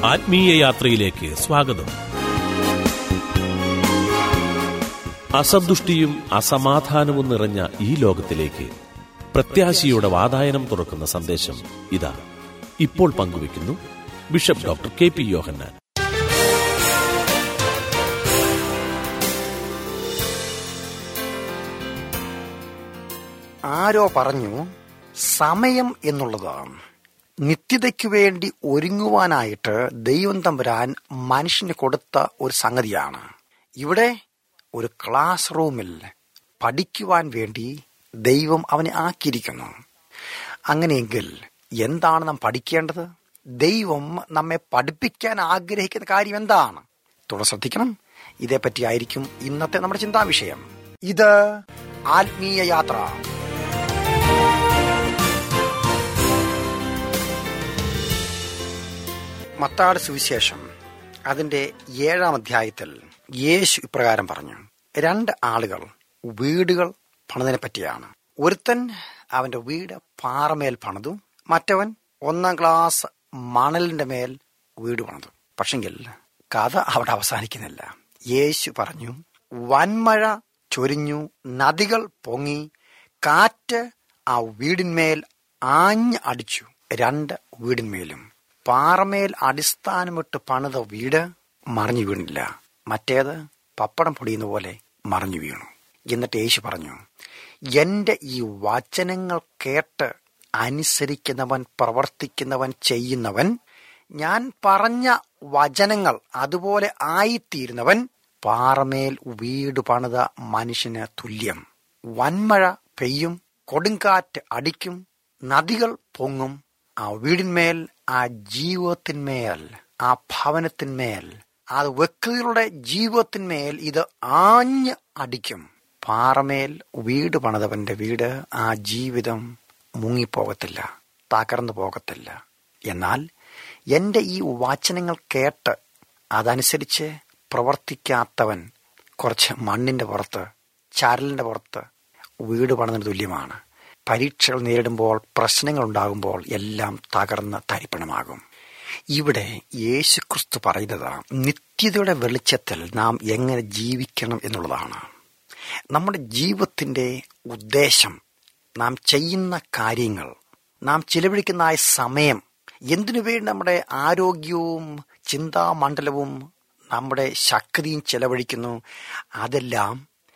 ആത്മീയ യാത്രയിലേക്ക് സ്വാഗതം അസന്തുഷ്ടിയും അസമാധാനവും നിറഞ്ഞ ഈ ലോകത്തിലേക്ക് പ്രത്യാശയുടെ വാതായനം തുറക്കുന്ന സന്ദേശം ഇതാ ഇപ്പോൾ പങ്കുവയ്ക്കുന്നു bishop doctor K P Yohannan ആരോ പറഞ്ഞു സമയം എന്നുള്ളത് നിത്യതയ്ക്കു വേണ്ടി ഒരുങ്ങുവാനായിട്ട് ദൈവം തമ്പുരാൻ മനുഷ്യന് കൊടുത്ത ഒരു സംഗതിയാണ് ഇവിടെ ഒരു ക്ലാസ് റൂമിൽ പഠിക്കുവാൻ വേണ്ടി ദൈവം അവനെ ആക്കിയിരിക്കുന്നു അങ്ങനെയെങ്കിൽ എന്താണ് നാം പഠിക്കേണ്ടത് ദൈവം നമ്മെ പഠിപ്പിക്കാൻ ആഗ്രഹിക്കുന്ന കാര്യം എന്താണ് തുടർ ശ്രദ്ധിക്കണം ഇതേപ്പറ്റിയായിരിക്കും ഇന്നത്തെ നമ്മുടെ ചിന്താവിഷയം ഇത് ആത്മീയ യാത്ര മത്താട് സുവിശേഷം അതിന്റെ ഏഴാം അധ്യായത്തിൽ യേശു ഇപ്രകാരം പറഞ്ഞു രണ്ട് ആളുകൾ വീടുകൾ പണിതിനെ പറ്റിയാണ് ഒരുത്തൻ അവന്റെ വീട് പാറമേൽ പണിതു മറ്റവൻ ഒന്നാം ക്ലാസ് മണലിന്റെ മേൽ വീട് പണിതു പക്ഷെങ്കിൽ കഥ അവിടെ അവസാനിക്കുന്നില്ല യേശു പറഞ്ഞു വൻമഴ ചൊരിഞ്ഞു നദികൾ പൊങ്ങി കാറ്റ് ആ വീടിന്മേൽ ആഞ്ഞ് അടിച്ചു രണ്ട് വീടിന്മേലും പാറമേൽ അടിസ്ഥാനമിട്ട് പണിത വീട് മറിഞ്ഞു വീണില്ല മറ്റേത് പപ്പടം പൊടിയുന്ന പോലെ മറിഞ്ഞു വീണു എന്നിട്ട് യേശു പറഞ്ഞു എന്റെ ഈ വചനങ്ങൾ കേട്ട് അനുസരിക്കുന്നവൻ പ്രവർത്തിക്കുന്നവൻ ചെയ്യുന്നവൻ ഞാൻ പറഞ്ഞ വചനങ്ങൾ അതുപോലെ ആയിത്തീരുന്നവൻ പാറമേൽ വീട് പണിത മനുഷ്യന് തുല്യം വൻമഴ പെയ്യും കൊടുങ്കാറ്റ് അടിക്കും നദികൾ പൊങ്ങും ആ വീടിന്മേൽ ആ ജീവിതത്തിന്മേൽ ആ ഭവനത്തിന്മേൽ ആ വ്യക്തികളുടെ ജീവിതത്തിന്മേൽ ഇത് ആഞ്ഞ് അടിക്കും പാറമേൽ വീട് പണിതവന്റെ വീട് ആ ജീവിതം മുങ്ങിപ്പോകത്തില്ല തകർന്നു പോകത്തില്ല എന്നാൽ എന്റെ ഈ വചനങ്ങൾ കേട്ട് അതനുസരിച്ച് പ്രവർത്തിക്കാത്തവൻ കുറച്ച് മണ്ണിന്റെ പുറത്ത് ചരലിന്റെ പുറത്ത് വീട് പണിതിന് തുല്യമാണ് പരീക്ഷകൾ നേരിടുമ്പോൾ പ്രശ്നങ്ങൾ ഉണ്ടാകുമ്പോൾ എല്ലാം തകർന്ന് തരിപ്പണമാകും ഇവിടെ യേശുക്രിസ്തു പറയുന്നത് നിത്യതയുടെ വെളിച്ചത്തിൽ നാം എങ്ങനെ ജീവിക്കണം എന്നുള്ളതാണ് നമ്മുടെ ജീവിതത്തിന്റെ ഉദ്ദേശം നാം ചെയ്യുന്ന കാര്യങ്ങൾ നാം ചിലവഴിക്കുന്ന ആ സമയം എന്തിനു വേണ്ടി നമ്മുടെ ആരോഗ്യവും ചിന്താമണ്ഡലവും നമ്മുടെ ശക്തിയും ചെലവഴിക്കുന്നു അതെല്ലാം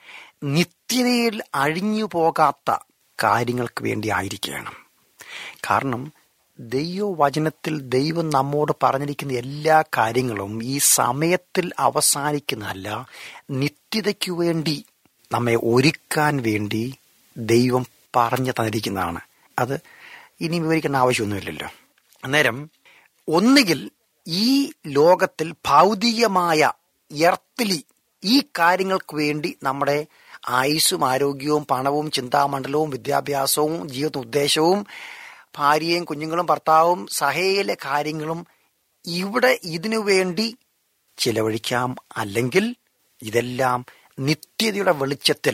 നിത്യതയിൽ അഴിഞ്ഞു പോകാത്ത കാര്യങ്ങൾക്ക് വേണ്ടി ആയിരിക്കണം കാരണം ദൈവവചനത്തിൽ ദൈവം നമ്മോട് പറഞ്ഞിരിക്കുന്ന എല്ലാ കാര്യങ്ങളും ഈ സമയത്തിൽ അവസാനിക്കുന്നതല്ല നിത്യതയ്ക്കു വേണ്ടി നമ്മെ ഒരുക്കാൻ വേണ്ടി ദൈവം പറഞ്ഞു തന്നിരിക്കുന്നതാണ് അത് ഇനി വിവരിക്കേണ്ട ആവശ്യമൊന്നുമില്ലല്ലോ അന്നേരം ഒന്നുകിൽ ഈ ലോകത്തിൽ ഭൗതികമായ എർത്തിലി ഈ കാര്യങ്ങൾക്ക് വേണ്ടി നമ്മുടെ ആയുസ്സും ആരോഗ്യവും പണവും ചിന്താമണ്ഡലവും വിദ്യാഭ്യാസവും ജീവിത ഉദ്ദേശവും ഭാര്യയും കുഞ്ഞുങ്ങളും ഭർത്താവും സഹയിലെ കാര്യങ്ങളും ഇവിടെ ഇതിനു വേണ്ടി ചിലവഴിക്കാം അല്ലെങ്കിൽ ഇതെല്ലാം നിത്യതയുടെ വെളിച്ചത്തിൽ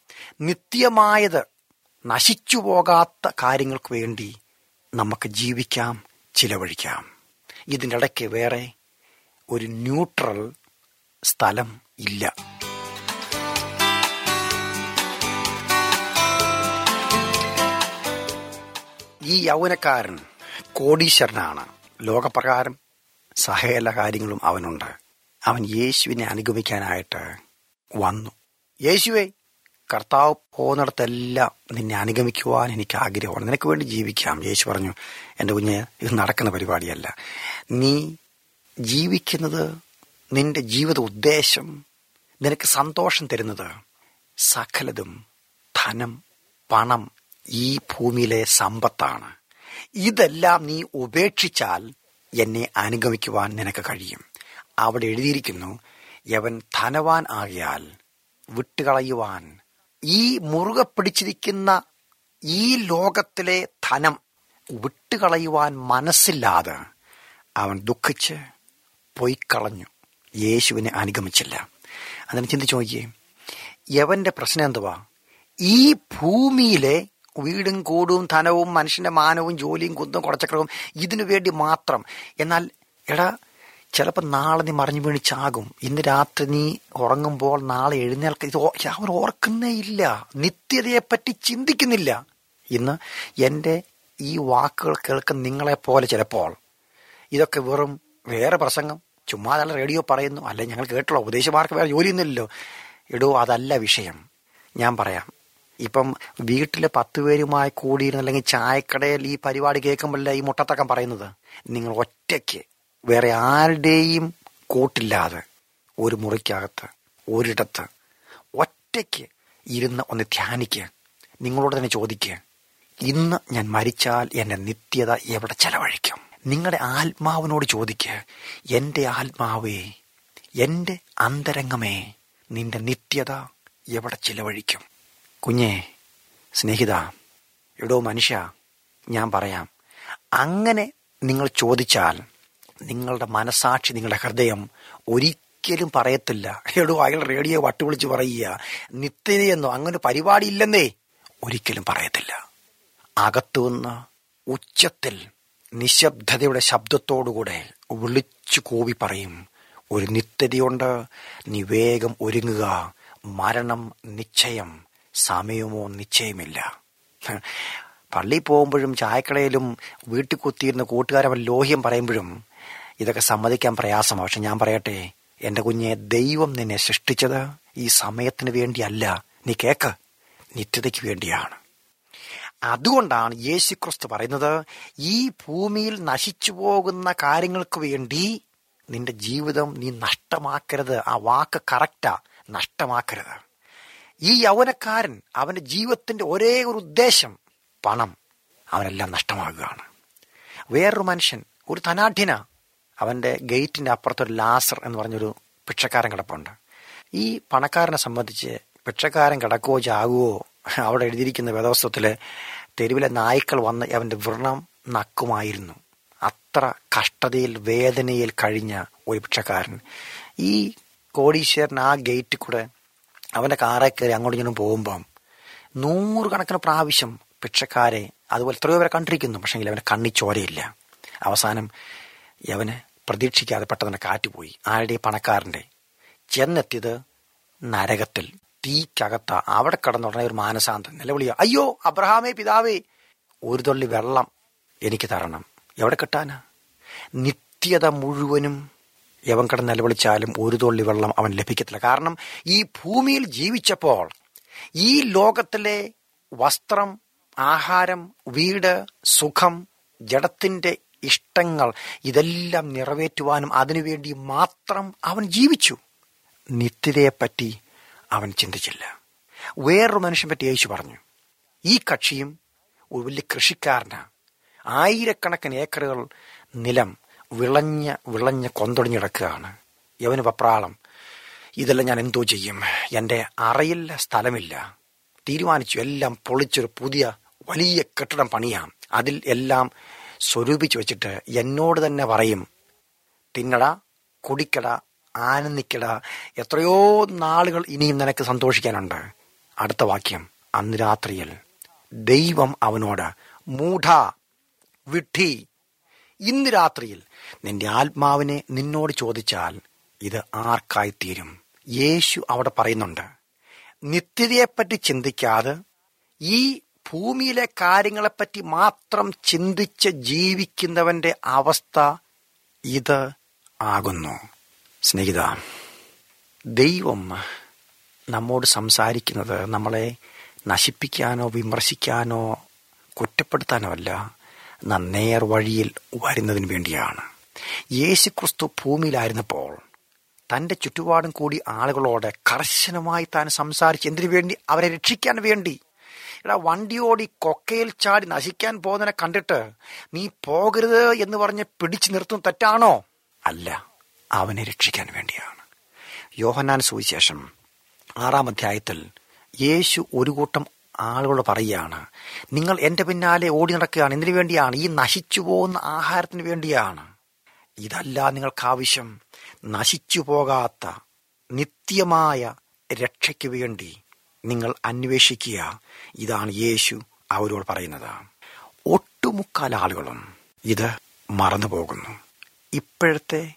നിത്യമായത് നശിച്ചു പോകാത്ത കാര്യങ്ങൾക്ക് വേണ്ടി നമുക്ക് ജീവിക്കാം ചിലവഴിക്കാം ഇതിൻ്റെ ഇടയ്ക്ക് വേറെ ഒരു ന്യൂട്രൽ സ്ഥലം ഇല്ല ഈ യൗവനക്കാരൻ കോടീശ്വരനാണ് ലോകപ്രകാരം സകല കാര്യങ്ങളും അവനുണ്ട് അവൻ യേശുവിനെ അനുഗമിക്കാനായിട്ട് വന്നു യേശുവെ കർത്താവ് പോകുന്നിടത്തെല്ലാം നിന്നെ അനുഗമിക്കുവാൻ എനിക്ക് ആഗ്രഹമാണ് നിനക്ക് വേണ്ടി ജീവിക്കാം യേശു പറഞ്ഞു എൻ്റെ കുഞ്ഞ് ഇത് നടക്കുന്ന പരിപാടിയല്ല നീ ജീവിക്കുന്നത് നിന്റെ ജീവിത ഉദ്ദേശം നിനക്ക് സന്തോഷം തരുന്നത് സകലതും ധനം പണം ഈ ഭൂമിയിലെ സമ്പത്താണ് ഇതെല്ലാം നീ ഉപേക്ഷിച്ചാൽ എന്നെ അനുഗമിക്കുവാൻ നിനക്ക് കഴിയും അവിടെ എഴുതിയിരിക്കുന്നു യവൻ ധനവാൻ ആകിയാൽ വിട്ടുകളയുവാൻ ഈ മുറുകെ പിടിച്ചിരിക്കുന്ന ഈ ലോകത്തിലെ ധനം വിട്ടുകളയുവാൻ മനസ്സില്ലാതെ അവൻ ദുഃഖിച്ച് പൊയ്ക്കളഞ്ഞു യേശുവിനെ അനുഗമിച്ചില്ല അതിന് ചിന്തിച്ചു നോക്കിയേ യവന്റെ പ്രശ്നം എന്തുവാ ഈ ഭൂമിയിലെ വീടും കൂടും ധനവും മനുഷ്യന്റെ മാനവും ജോലിയും കുന്തവും കുടച്ചക്രവും ഇതിനു വേണ്ടി മാത്രം എന്നാൽ എടാ ചിലപ്പോൾ നാളെ നീ മറിഞ്ഞു വീണ് ചാകും ഇന്ന് രാത്രി നീ ഉറങ്ങുമ്പോൾ നാളെ എഴുന്നേൽക്ക ഇത് ഓ- അവർ ഓർക്കുന്നേ ഇല്ല നിത്യതയെപ്പറ്റി ചിന്തിക്കുന്നില്ല ഇന്ന് എൻ്റെ ഈ വാക്കുകൾ കേൾക്കുന്ന നിങ്ങളെപ്പോലെ ചിലപ്പോൾ ഇതൊക്കെ വെറും വേറെ പ്രസംഗം ചുമ്മാ നല്ല റേഡിയോ പറയുന്നു അല്ലെ ഞങ്ങൾ കേട്ടുള്ള ഉപദേശമാർക്ക് വേറെ ജോലിയൊന്നുമില്ലല്ലോ എടോ അതല്ല വിഷയം ഞാൻ പറയാം ഇപ്പം വീട്ടിലെ പത്ത് പേരുമായി കൂടിയിരുന്ന് അല്ലെങ്കിൽ ചായക്കടയിൽ ഈ പരിപാടി കേൾക്കുമ്പോഴല്ലേ ഈ മുട്ടത്തക്കം പറയുന്നത് നിങ്ങൾ ഒറ്റയ്ക്ക് വേറെ ആരുടെയും കൂട്ടില്ലാതെ ഒരു മുറിക്കകത്ത് ഒരിടത്ത് ഒറ്റയ്ക്ക് ഇരുന്ന് ഒന്ന് ധ്യാനിക്കുക നിങ്ങളോട് തന്നെ ചോദിക്കുക ഇന്ന് ഞാൻ മരിച്ചാൽ എന്റെ നിത്യത എവിടെ ചെലവഴിക്കും നിങ്ങളുടെ ആത്മാവിനോട് ചോദിക്കുക എന്റെ ആത്മാവേ എന്റെ അന്തരംഗമേ നിന്റെ നിത്യത എവിടെ ചിലവഴിക്കും കുഞ്ഞേ സ്നേഹിത എടോ മനുഷ്യ ഞാൻ പറയാം അങ്ങനെ നിങ്ങൾ ചോദിച്ചാൽ നിങ്ങളുടെ മനസാക്ഷി നിങ്ങളുടെ ഹൃദയം ഒരിക്കലും പറയത്തില്ല എടോ അയാൾ റേഡിയോ വട്ടുവിളിച്ച് പറയുക നിത്യതയെന്നോ അങ്ങനെ പരിപാടി ഇല്ലെന്നേ ഒരിക്കലും പറയത്തില്ല അകത്തുനിന്ന് ഉച്ചത്തിൽ നിശബ്ദതയുടെ ശബ്ദത്തോടുകൂടെ വിളിച്ചു കൂവി പറയും ഒരു നിത്യതയുണ്ട് നീ വേഗം ഒരുങ്ങുക മരണം നിശ്ചയം സമയമോ നിശ്ചയമില്ല പള്ളി പോകുമ്പോഴും ചായക്കടയിലും വീട്ടിൽ കുത്തിയിരുന്ന കൂട്ടുകാരവൻ ലോഹ്യം പറയുമ്പോഴും ഇതൊക്കെ സമ്മതിക്കാൻ പ്രയാസമാണ് പക്ഷെ ഞാൻ പറയട്ടെ എന്റെ കുഞ്ഞെ ദൈവം നിന്നെ സൃഷ്ടിച്ചത് ഈ സമയത്തിന് വേണ്ടിയല്ല നീ കേക്ക് നിത്യതയ്ക്ക് വേണ്ടിയാണ് അതുകൊണ്ടാണ് യേശുക്രിസ്തു പറയുന്നത് ഈ ഭൂമിയിൽ നശിച്ചു പോകുന്ന കാര്യങ്ങൾക്ക് വേണ്ടി നിന്റെ ജീവിതം നീ നഷ്ടമാക്കരുത് ആ വാക്ക് കറക്റ്റാ നഷ്ടമാക്കരുത് ഈ യൗവനക്കാരൻ അവന്റെ ജീവിതത്തിന്റെ ഒരേ ഒരു ഉദ്ദേശം പണം അവനെല്ലാം നഷ്ടമാകുകയാണ് വേറൊരു മനുഷ്യൻ ഒരു ധനാഢ്യന അവന്റെ ഗേറ്റിന്റെ അപ്പുറത്തൊരു ലാസർ എന്ന് പറഞ്ഞൊരു ഭിക്ഷക്കാരൻ കിടപ്പുണ്ട് ഈ പണക്കാരനെ സംബന്ധിച്ച് ഭിക്ഷക്കാരൻ കിടക്കുകയോ ചാകുവോ അവിടെ എഴുതിയിരിക്കുന്ന വേദവസ്തത്തില് തെരുവിലെ നായ്ക്കൾ വന്ന് അവന്റെ വ്രണം നക്കുമായിരുന്നു അത്ര കഷ്ടതയിൽ വേദനയിൽ കഴിഞ്ഞ ഒരു ഭിക്ഷക്കാരൻ ഈ കോടീശ്വരൻ ആ ഗേറ്റിൽ കൂടെ അവന്റെ കാറെ കയറി അങ്ങോട്ടും ഇങ്ങോട്ടും പോകുമ്പം നൂറുകണക്കിന് പ്രാവശ്യം ഭിക്ഷക്കാരെ അതുപോലെ എത്രയോ പേരെ കണ്ടിരിക്കുന്നു പക്ഷെങ്കിൽ അവന്റെ കണ്ണി ചോരയില്ല അവസാനം യവന് പ്രതീക്ഷിക്കാതെ പെട്ടെന്ന് കാറ്റ് പോയി ആരുടെ പണക്കാരന്റെ ചെന്നെത്തിയത് നരകത്തിൽ തീക്കകത്ത അവിടെ കിടന്നുടനെ ഒരു മാനസാന്തം നിലവിളിയോ അയ്യോ അബ്രഹാമേ പിതാവേ ഒരു തുള്ളി വെള്ളം എനിക്ക് തരണം എവിടെ കിട്ടാനാ നിത്യത മുഴുവനും യവൻ കിടന്ന് നിലവിളിച്ചാലും ഒരു തുള്ളി വെള്ളം അവൻ ലഭിക്കത്തില്ല കാരണം ഈ ഭൂമിയിൽ ജീവിച്ചപ്പോൾ ഈ ലോകത്തിലെ വസ്ത്രം ആഹാരം വീട് സുഖം ജഡത്തിന്റെ ഇഷ്ടങ്ങൾ ഇതെല്ലാം നിറവേറ്റുവാനും അതിനുവേണ്ടി മാത്രം അവൻ ജീവിച്ചു നിത്യതയെപ്പറ്റി അവൻ ചിന്തിച്ചില്ല വേറൊരു മനുഷ്യനെ പറ്റി യേശു പറഞ്ഞു ഈ കക്ഷിയും ഒരു വലിയ കൃഷിക്കാരനാ ആയിരക്കണക്കിന് ഏക്കറുകൾ നിലം വിളഞ്ഞ വിളഞ്ഞ കൊന്തൊടിഞ്ഞിടക്കുകയാണ് യവന് പപ്രാളം ഇതെല്ലാം ഞാൻ എന്തോ ചെയ്യും എൻ്റെ അറയിൽ സ്ഥലമില്ല തീരുമാനിച്ചു എല്ലാം പൊളിച്ചൊരു പുതിയ വലിയ കെട്ടിടം പണിയാം അതിൽ എല്ലാം സ്വരൂപിച്ചു വെച്ചിട്ട് എന്നോട് തന്നെ പറയും തിന്നട കുടിക്കട ആനന്ദിക്കട എത്രയോ നാളുകൾ ഇനിയും നിനക്ക് സന്തോഷിക്കാനുണ്ട് അടുത്ത വാക്യം അന്ന് രാത്രിയിൽ ദൈവം അവനോട് മൂഢ വിഡ്ഢി ഇന്ന് രാത്രിയിൽ നിന്റെ ആത്മാവിനെ നിന്നോട് ചോദിച്ചാൽ ഇത് ആർക്കായി തീരും യേശു അവിടെ പറയുന്നുണ്ട് നിത്യതയെപ്പറ്റി ചിന്തിക്കാതെ ഈ ഭൂമിയിലെ കാര്യങ്ങളെപ്പറ്റി മാത്രം ചിന്തിച്ച് ജീവിക്കുന്നവന്റെ അവസ്ഥ ഇത് ആകുന്നു സ്നേഹിത ദൈവം നമ്മോട് സംസാരിക്കുന്നത് നമ്മളെ നശിപ്പിക്കാനോ വിമർശിക്കാനോ കുറ്റപ്പെടുത്താനോ അല്ല നാം നേർ വഴിയിൽ വരുന്നതിന് വേണ്ടിയാണ് യേശുക്രിസ്തു ഭൂമിയിലായിരുന്നപ്പോൾ തന്റെ ചുറ്റുപാടും കൂടി ആളുകളോട് കർശനമായി താൻ സംസാരിച്ച് എന്തിനു വേണ്ടി അവരെ രക്ഷിക്കാൻ വേണ്ടി എടാ വണ്ടിയോടി കൊക്കയിൽ ചാടി നശിക്കാൻ പോകുന്നതിനെ കണ്ടിട്ട് നീ പോകരുത് എന്ന് പറഞ്ഞ് പിടിച്ചു നിർത്തും തെറ്റാണോ അല്ല അവനെ രക്ഷിക്കാൻ വേണ്ടിയാണ് യോഹന്നാൻ സുവിശേഷം ആറാം അധ്യായത്തിൽ യേശു ഒരു കൂട്ടം ആളുകളോട് പറയുകയാണ് നിങ്ങൾ എന്റെ പിന്നാലെ ഓടി നടക്കുകയാണ് എന്തിനു വേണ്ടിയാണ് ഈ നശിച്ചു പോകുന്ന ആഹാരത്തിന് വേണ്ടിയാണ് ഇതല്ല നിങ്ങൾക്ക് ആവശ്യം നശിച്ചു പോകാത്ത നിത്യമായ രക്ഷയ്ക്ക് വേണ്ടി നിങ്ങൾ അന്വേഷിക്കുക ഇതാണ് യേശു അവരോട് പറയുന്നത് ഒട്ടുമുക്കാൽ ആളുകളും ഇത് മറന്നു പോകുന്നു ഇപ്പോഴത്തെ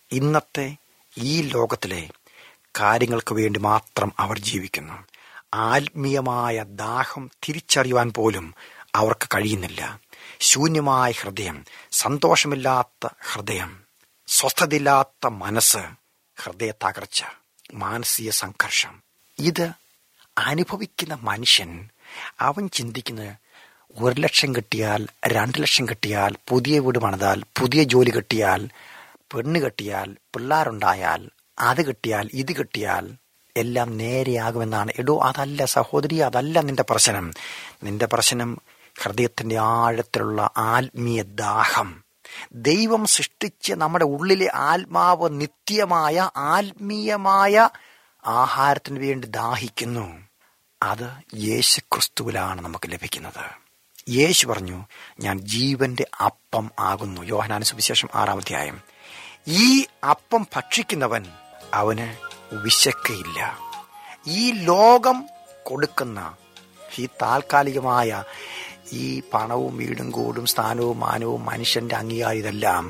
ഇന്നത്തെ ഈ ലോകത്തിലെ കാര്യങ്ങൾക്ക് വേണ്ടി മാത്രം അവർ ജീവിക്കുന്നു ആത്മീയമായ ദാഹം തിരിച്ചറിയുവാൻ പോലും അവർക്ക് കഴിയുന്നില്ല ശൂന്യമായ ഹൃദയം സന്തോഷമില്ലാത്ത ഹൃദയം സ്വസ്ഥതയില്ലാത്ത മനസ്സ് ഹൃദയ തകർച്ച മാനസിക സംഘർഷം ഇത് അനുഭവിക്കുന്ന മനുഷ്യൻ അവൻ ചിന്തിക്കുന്നത് ഒരു ലക്ഷം കിട്ടിയാൽ രണ്ട് ലക്ഷം കിട്ടിയാൽ പുതിയ വീട് പണിതാൽ പുതിയ ജോലി കിട്ടിയാൽ പെണ്ണ് കെട്ടിയാൽ പിള്ളേരുണ്ടായാൽ അത് കിട്ടിയാൽ ഇത് കിട്ടിയാൽ എല്ലാം നേരെയാകുമെന്നാണ് എടോ അതല്ല സഹോദരി അതല്ല നിന്റെ പ്രശ്നം നിന്റെ പ്രശ്നം ഹൃദയത്തിന്റെ ആഴത്തിലുള്ള ആത്മീയ ദാഹം ദൈവം സൃഷ്ടിച്ച് നമ്മുടെ ഉള്ളിലെ ആത്മാവ് നിത്യമായ ആത്മീയമായ ആഹാരത്തിന് വേണ്ടി ദാഹിക്കുന്നു അത് യേശു ക്രിസ്തുവിലാണ് നമുക്ക് ലഭിക്കുന്നത് യേശു പറഞ്ഞു ഞാൻ ജീവന്റെ അപ്പം ആകുന്നു യോഹനാന സുവിശേഷം ആറാം അധ്യായം ഈ അപ്പം ഭക്ഷിക്കുന്നവൻ അവന് വിശക്കയില്ല ഈ ലോകം കൊടുക്കുന്ന ഈ താൽക്കാലികമായ ഈ പണവും വീടും കൂടും സ്ഥാനവും മാനവും മനുഷ്യന്റെ അംഗീകാരം ഇതെല്ലാം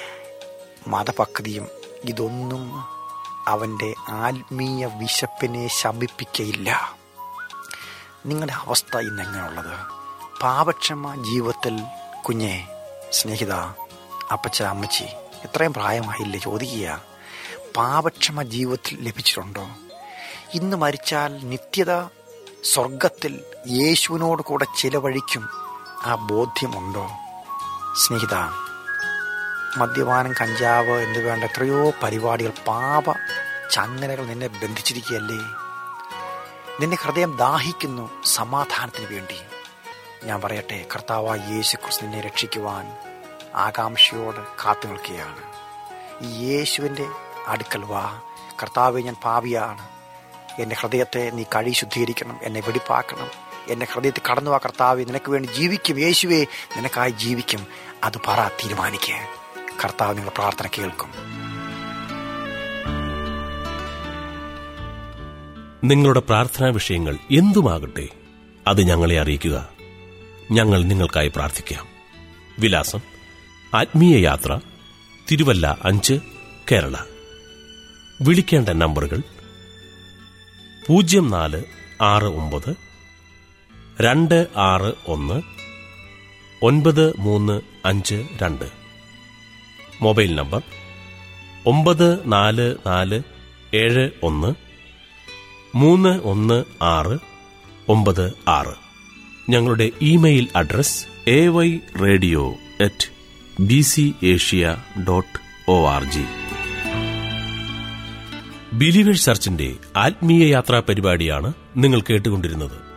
മതപക്തിയും ഇതൊന്നും അവന്റെ ആത്മീയ വിശപ്പിനെ ശമിപ്പിക്കയില്ല നിങ്ങളുടെ അവസ്ഥ ഇന്ന് എങ്ങനെയുള്ളത് പാപക്ഷമ ജീവിതത്തിൽ കുഞ്ഞെ സ്നേഹിത അപ്പച്ച അമ്മച്ചി ഇത്രയും പ്രായമായില്ലേ ചോദിക്കുക പാപക്ഷമ ജീവിതത്തിൽ ലഭിച്ചിട്ടുണ്ടോ ഇന്ന് മരിച്ചാൽ നിത്യത സ്വർഗത്തിൽ യേശുവിനോട് കൂടെ ചിലവഴിക്കും ആ ബോധ്യമുണ്ടോ സ്നേഹിത മദ്യപാനം കഞ്ചാവ് എന്ന് വേണ്ട എത്രയോ പരിപാടികൾ പാപ ചങ്ങലകൾ നിന്നെ ബന്ധിച്ചിരിക്കുകയല്ലേ നിന്റെ ഹൃദയം ദാഹിക്കുന്നു സമാധാനത്തിന് വേണ്ടി ഞാൻ പറയട്ടെ കർത്താവായ യേശു ക്രിസ്തു നിന്നെ രക്ഷിക്കുവാൻ ആകാംക്ഷയോട് കാത്തു നിൽക്കുകയാണ് ഈ യേശുവിൻ്റെ അടുക്കൽ വാ കർത്താവെ ഞാൻ പാവിയാണ് എൻ്റെ ഹൃദയത്തെ നീ കഴി ശുദ്ധീകരിക്കണം എന്നെ വെടിപ്പാക്കണം എൻ്റെ ഹൃദയത്തിൽ കടന്നു വാ കർത്താവെ നിനക്ക് വേണ്ടി ജീവിക്കും യേശുവെ നിനക്കായി ജീവിക്കും അത് പറ തീരുമാനിക്കുക കർത്താവ് നിങ്ങളുടെ പ്രാർത്ഥന കേൾക്കും നിങ്ങളുടെ പ്രാർത്ഥനാ വിഷയങ്ങൾ എന്തുമാകട്ടെ അത് ഞങ്ങളെ അറിയിക്കുക ഞങ്ങൾ നിങ്ങൾക്കായി പ്രാർത്ഥിക്കാം വിലാസം ആത്മീയ യാത്ര തിരുവല്ല അഞ്ച് കേരള വിളിക്കേണ്ട നമ്പറുകൾ പൂജ്യം നാല് ആറ് ഒമ്പത് രണ്ട് ആറ് ഒന്ന് ഒൻപത് മൂന്ന് അഞ്ച് രണ്ട് മൊബൈൽ നമ്പർ ഒമ്പത് നാല് നാല് ഏഴ് ഒന്ന് മൂന്ന് ഒന്ന് ആറ് ഒമ്പത് ആറ് ഞങ്ങളുടെ email address A Y radio at B C Asia dot O R G believers ചർച്ചിന്റെ ആത്മീയ യാത്രാ പരിപാടിയാണ് നിങ്ങൾ കേട്ടുകൊണ്ടിരുന്നത്